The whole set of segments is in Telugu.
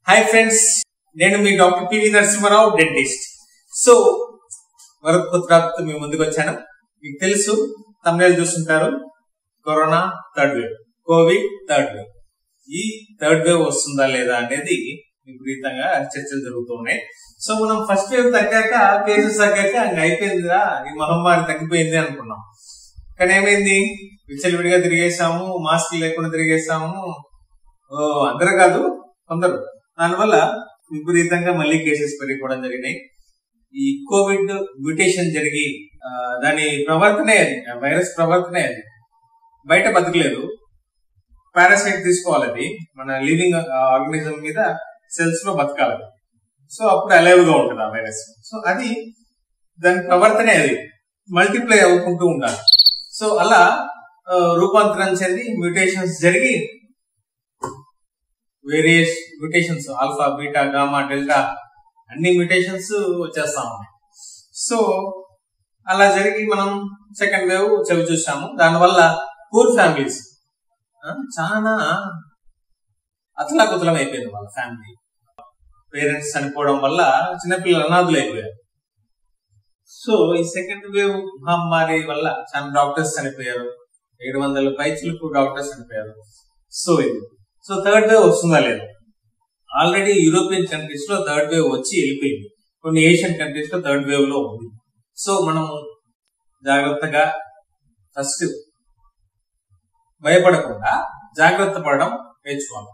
హాయ్ ఫ్రెండ్స్ నేను మీ doctor PV Narasimha Rao dentist so మరొక కొత్త టాపిక్ మీ ముందుకు వచ్చాను మీకు తెలుసు తమిళ చూస్తుంటారు corona third wave covid third wave ఈ థర్డ్ వేవ్ వస్తుందా లేదా అనేది విపరీతంగా చర్చలు జరుగుతూ ఉన్నాయి సో మనం ఫస్ట్ వేవ్ తగ్గాక కేసెస్ తగ్గాక ఇంక అయిపోయిందిరా ఈ మహమ్మారి తగ్గిపోయింది అనుకున్నాం కానీ ఏమైంది విచ్చలవిడిగా తిరిగేసాము మాస్క్ లేకుండా తిరిగేసాము ఓ అందరూ కాదు కొందరు దానివల్ల విపరీతంగా మళ్ళీ కేసెస్ పెరిగిపోవడం జరిగినాయి ఈ కోవిడ్ మ్యూటేషన్ జరిగి ఆ, దాని ప్రవర్తనే అది ఆ వైరస్ ప్రవర్తనే అది బయట బతకలేదు పారాసైట్ తీసుకోవాలి అది మన లివింగ్ ఆర్గనిజం మీద సెల్స్ లో బతకాలి సో అప్పుడు అలైవ్ గా ఉంటుంది ఆ వైరస్ సో అది దాని ప్రవర్తనే అది మల్టిప్లై అవుకుంటూ ఉండాలి సో అలా ఆ, రూపాంతరం చెంది మ్యూటేషన్స్ జరిగి various mutations alpha beta gamma delta అన్ని మ్యూటేషన్స్ వచ్చేస్తా ఉన్నాయి సో అలా జరిగి మనం సెకండ్ వేవ్ చవి చూసాము దానివల్ల పూర్ ఫ్యామిలీస్ చాలా అతలాకుతలం అయిపోయింది వాళ్ళ ఫ్యామిలీ పేరెంట్స్ చనిపోవడం వల్ల చిన్నపిల్లలు అనాథులు అయిపోయారు సో ఈ సెకండ్ వేవ్ మహమ్మారి వల్ల చాలా డాక్టర్స్ చనిపోయారు ఏడు వందల పైచులకు డాక్టర్స్ చనిపోయారు సో ఇది సో థర్డ్ వేవ్ వస్తుందా లేదా ఆల్రెడీ యూరోపియన్ కంట్రీస్ లో థర్డ్ వేవ్ వచ్చి వెళ్ళిపోయింది కొన్ని ఏషియన్ కంట్రీస్ లో థర్డ్ వేవ్ లో ఉంది సో మనం జాగ్రత్తగా ఫస్ట్ భయపడకుండా జాగ్రత్త పడడం నేర్చుకోవాలి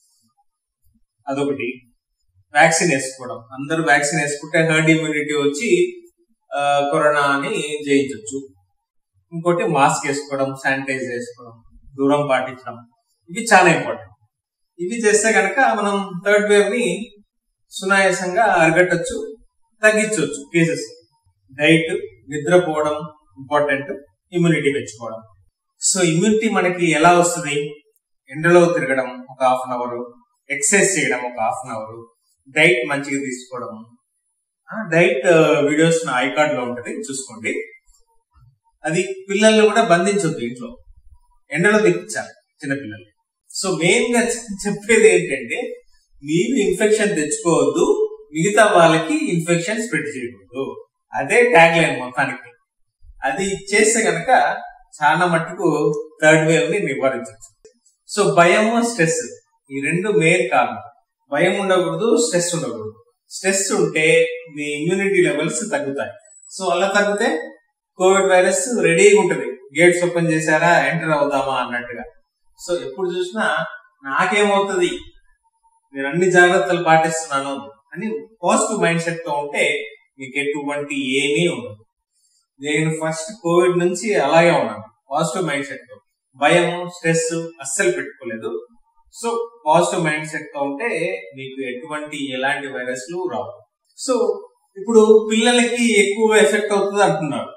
అదొకటి వ్యాక్సిన్ వేసుకోవడం అందరూ వ్యాక్సిన్ వేసుకుంటే హర్డ్ ఇమ్యూనిటీ వచ్చి ఆ, కరోనాని జయించవచ్చు ఇంకోటి మాస్క్ వేసుకోవడం శానిటైజ్ చేసుకోవడం దూరం పాటించడం ఇవి చాలా ఇంపార్టెంట్ ఇవి చేస్తే గనక మనం థర్డ్ వేవ్ ని సునాయాసంగా అరగట్టచ్చు తగ్గించవచ్చు కేసెస్ డైట్ నిద్రపోవడం ఇంపార్టెంట్ ఇమ్యూనిటీ పెంచుకోవడం సో ఇమ్యూనిటీ మనకి ఎలా వస్తుంది ఎండలో తిరగడం ఒక హాఫ్ అన్ అవర్ ఎక్సర్సైజ్ చేయడం ఒక హాఫ్ అన్ అవర్ డైట్ మంచిగా తీసుకోవడం డైట్ వీడియోస్ నా ఐకార్డ్ లో ఉంటది చూసుకోండి అది పిల్లల్ని కూడా బంధించొద్దు ఇంట్లో ఎండలో తెప్పించాలి చిన్నపిల్లలు సో మెయిన్ గా చె- చెప్పేది ఏంటంటే మీరు ఇన్ఫెక్షన్ తెచ్చుకోవద్దు మిగతా వాళ్ళకి ఇన్ఫెక్షన్ స్ప్రెడ్ చేయకూడదు అదే ట్యాగ్ లైన్ మొత్తానికి అది చేస్తే గనక చాలా మట్టుకు థర్డ్ వేవ్ ని నివారించవచ్చు సో భయము స్ట్రెస్ ఈ రెండు మెయిన్ కారణం భయం ఉండకూడదు స్ట్రెస్ ఉండకూడదు స్ట్రెస్ ఉంటే మీ ఇమ్యూనిటీ లెవెల్స్ తగ్గుతాయి సో అలా తగ్గితే కోవిడ్ వైరస్ రెడీగా ఉంటది గేట్స్ ఓపెన్ చేశారా ఎంటర్ అవుదామా అన్నట్టుగా సో ఎప్పుడు చూసినా నాకేమవుతుంది నేను అన్ని జాగ్రత్తలు పాటిస్తున్నాను అని పాజిటివ్ మైండ్ సెట్ తో ఉంటే మీకు ఎటువంటి ఏమీ ఉండదు నేను ఫస్ట్ కోవిడ్ నుంచి అలాగే ఉన్నాను పాజిటివ్ మైండ్ సెట్ తో భయం స్ట్రెస్ అస్సలు పెట్టుకోలేదు సో పాజిటివ్ మైండ్ సెట్ తో ఉంటే మీకు ఎటువంటి ఎలాంటి వైరస్లు రావు సో ఇప్పుడు పిల్లలకి ఎక్కువ ఎఫెక్ట్ అవుతుంది అంటున్నారు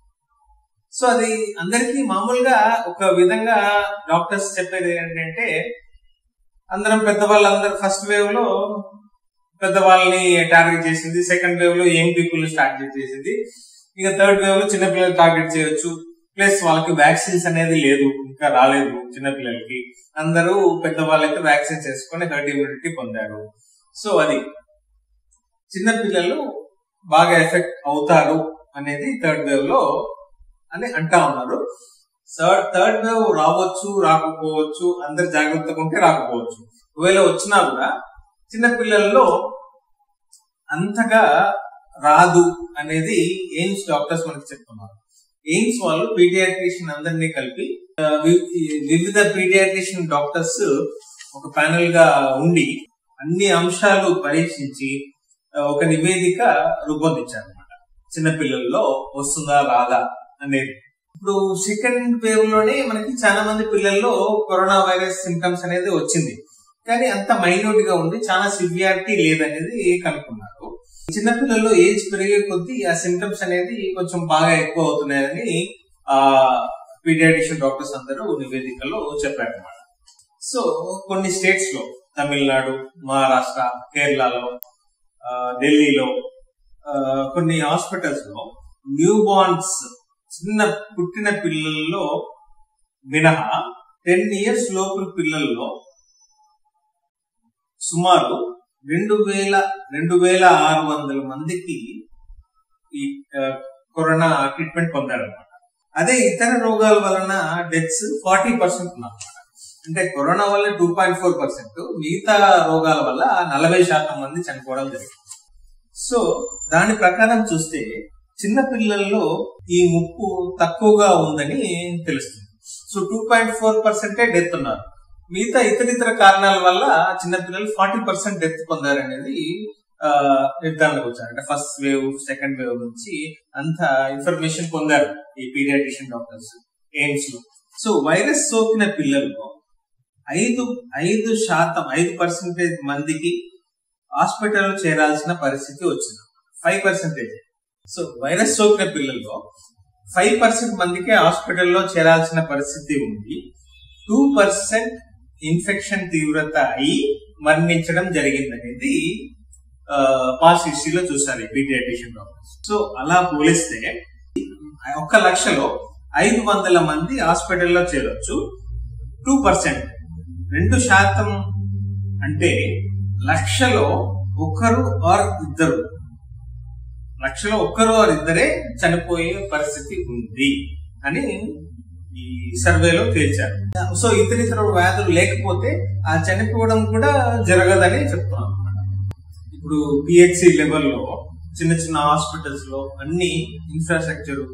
సో అది అందరికీ మామూలుగా ఒక విధంగా డాక్టర్స్ చెప్పేది ఏంటంటే అందరం పెద్దవాళ్ళందరూ ఫస్ట్ వేవ్ లో పెద్దవాళ్ళని టార్గెట్ చేసింది సెకండ్ వేవ్ లో యంగ్ పీపుల్ టార్గెట్ చేసింది ఇక థర్డ్ వేవ్ లో చిన్నపిల్లలు టార్గెట్ చేయొచ్చు ప్లస్ వాళ్ళకి వ్యాక్సిన్స్ అనేది లేదు ఇంకా రాలేదు చిన్నపిల్లలకి అందరూ పెద్దవాళ్ళైతే వ్యాక్సిన్స్ వేసుకొని హర్డ్ ఇమ్యూనిటీ పొందారు సో అది చిన్నపిల్లలు బాగా ఎఫెక్ట్ అవుతారు అనేది థర్డ్ వేవ్ లో అని అంటా ఉన్నారు థర్డ్ థర్డ్ వేవ్ రావచ్చు రాకపోవచ్చు అందరు జాగ్రత్తగా ఉంటే రాకపోవచ్చు ఒకవేళ వచ్చినా కూడా చిన్న పిల్లల్లో అంతగా రాదు అనేది ఎయిమ్స్ డాక్టర్స్ మనకి చెప్తున్నారు ఎయిమ్స్ వాళ్ళు పీడియాట్రిషియన్ అందరినీ కలిపి ఆ, వి- వివిధ పీడియాట్రిషియన్ డాక్టర్స్ ఒక ప్యానెల్ గా ఉండి అన్ని అంశాలు పరీక్షించి ఆ, ఒక నివేదిక రూపొందించారు అనమాట చిన్నపిల్లల్లో వస్తుందా రాదా అనేది ఇప్పుడు సెకండ్ వేవ్ లోనే మనకి చాలా మంది పిల్లల్లో కరోనా వైరస్ సిమ్టమ్స్ అనేది వచ్చింది కానీ అంత మైన్యూట్ గా ఉంది చాలా సివియారిటీ లేదనేది కనుక్కున్నారు చిన్నపిల్లల్లో ఏజ్ పెరిగే కొద్దీ ఆ సిమ్టమ్స్ అనేది కొంచెం బాగా ఎక్కువ అవుతున్నాయని ఆ పీడియాటిషియన్ డాక్టర్స్ అందరూ నివేదికలో చెప్పారన్నమాట సో కొన్ని స్టేట్స్ లో తమిళనాడు మహారాష్ట్ర కేరళలో ఆ, ఢిల్లీలో ఆ, కొన్ని హాస్పిటల్స్ లో న్యూ బార్న్స్ చిన్న పుట్టిన పిల్లల్లో మినహా టెన్ ఇయర్స్ లోపల పిల్లల్లో సుమారు రెండు వేల రెండు వేల ఆరు వందల మందికి ఈ ఆ, కరోనా ట్రీట్మెంట్ పొందారనమాట అదే ఇతర రోగాల వలన డెత్స్ ఫార్టీ పర్సెంట్ ఉన్నమాట అంటే కరోనా వల్ల టూ పాయింట్ ఫోర్ పర్సెంట్ మిగతా రోగాల వల్ల నలభై శాతం మంది చనిపోవడం జరిగింది సో దాని ప్రకారం చూస్తే చిన్న పిల్లల్లో ఈ ముప్పు తక్కువగా ఉందని తెలుస్తుంది సో టూ పాయింట్ ఫోర్ పర్సెంటే డెత్ ఉన్నారు మిగతా ఇతర ఇతర కారణాల వల్ల చిన్నపిల్లలు ఫార్టీ పర్సెంట్ డెత్ పొందారనేది ఆ, నిర్ధారణకు వచ్చారు అంటే ఫస్ట్ వేవ్ సెకండ్ వేవ్ నుంచి అంత ఇన్ఫర్మేషన్ పొందారు ఈ పీడియాట్రిషియన్ డాక్టర్స్ ఎయిమ్స్ లో సో వైరస్ సోకిన పిల్లల్లో ఐదు ఐదు శాతం ఐదు పర్సెంటేజ్ మందికి హాస్పిటల్లో చేరాల్సిన పరిస్థితి వచ్చింది ఫైవ్ పర్సెంటేజ్ సో వైరస్ సోకిన పిల్లల్లో ఫైవ్ పర్సెంట్ మందికి హాస్పిటల్లో చేరాల్సిన పరిస్థితి ఉంది టూ పర్సెంట్ ఇన్ఫెక్షన్ తీవ్రత అయి మరణించడం జరిగిందనేది పాస్ట్ హిస్టరీలో చూస్తారు పీడియాట్రిషియన్ డాక్టర్స్ సో అలా పోలిస్తే ఒక్క లక్షలో ఐదు వందల మంది హాస్పిటల్లో చేరొచ్చు టూ పర్సెంట్ రెండు శాతం అంటే లక్షలో ఒకరు ఆర్ ఇద్దరు లక్షలో ఒక్కరు ఆర్ ఇద్దరే చనిపోయే పరిస్థితి ఉంది అని ఈ సర్వేలో తేల్చారు సో ఇతర ఇతర వ్యాధులు లేకపోతే ఆ చనిపోవడం కూడా జరగదని చెప్తున్నాం అన్నమాట ఇప్పుడు పిహెచ్సి లెవెల్లో చిన్న చిన్న హాస్పిటల్స్ లో అన్ని ఇన్ఫ్రాస్ట్రక్చర్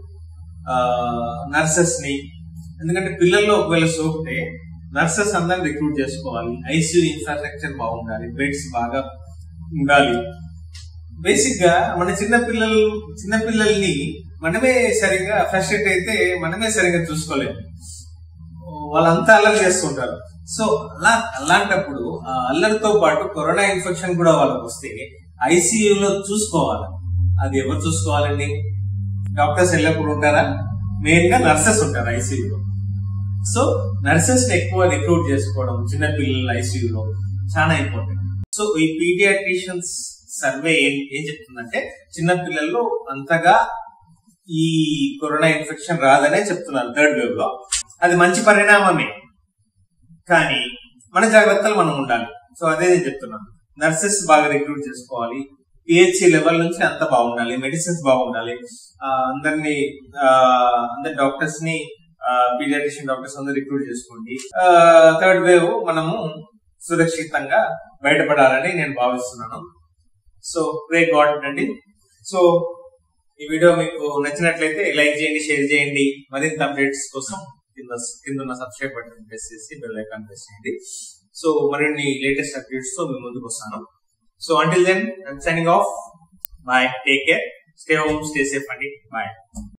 నర్సెస్ ని ఎందుకంటే పిల్లల్లో ఒకవేళ సోకితే నర్సెస్ అందరిని రిక్రూట్ చేసుకోవాలి ఐసీయూ ఇన్ఫ్రాస్ట్రక్చర్ బాగుండాలి బెడ్స్ బాగా ఉండాలి బేసిక్ గా మన చిన్న పిల్లలు చిన్న పిల్లల్ని మనమే సరిగా ఫ్రస్ట్రేట్ అయితే మనమే సరిగా చూసుకోలేము వాళ్ళంతా అల్లరి చేస్తుంటారు సో అలా అలాంటప్పుడు ఆ అల్లరితో పాటు కరోనా ఇన్ఫెక్షన్ కూడా వాళ్ళకి వస్తే ఐసీయూలో చూసుకోవాలి అది ఎవరు చూసుకోవాలండి డాక్టర్స్ ఎల్లప్పుడు ఉంటారా మెయిన్ గా నర్సెస్ ఉంటారు ఐసీయూలో సో నర్సెస్ ని ఎక్కువ రిక్రూట్ చేసుకోవడం చిన్న పిల్లల ఐసీయూలో చాలా ఇంపార్టెంట్ సో ఈ పీడియాట్రిషియన్స్ సర్వే ఏం ఏం చెప్తుందంటే చిన్న పిల్లల్లో అంతగా ఈ కరోనా ఇన్ఫెక్షన్ రాదనే చెప్తున్నారు థర్డ్ వేవ్ లో అది మంచి పరిణామమే కానీ మన జాగ్రత్తలు మనం ఉండాలి సో అదే నేను చెప్తున్నాను నర్సెస్ బాగా రిక్రూట్ చేసుకోవాలి పిహెచ్సి లెవెల్ నుంచి అంత బాగుండాలి మెడిసిన్స్ బాగుండాలి ఆ, అందరినీ ఆ, అందరి డాక్టర్స్ ని పీడియాట్రిషియన్ డాక్టర్స్ అందరు రిక్రూట్ చేసుకోండి థర్డ్ వేవ్ మనము సురక్షితంగా బయటపడాలని నేను భావిస్తున్నాను సో ప్రే గాడ్ అండి సో ఈ వీడియో మీకు నచ్చినట్లయితే లైక్ చేయండి షేర్ చేయండి మరింత అప్డేట్స్ కోసం కింద కింద ఉన్న సబ్స్క్రైబ్ బటన్ ప్రెస్ చేసి బెల్ ఐకాన్ ప్రెస్ చేయండి సో మరిన్ని లేటెస్ట్ అప్డేట్స్ తో మీ ముందుకు వస్తాను so until then I'm signing off bye take care stay home stay safe అండి బాయ్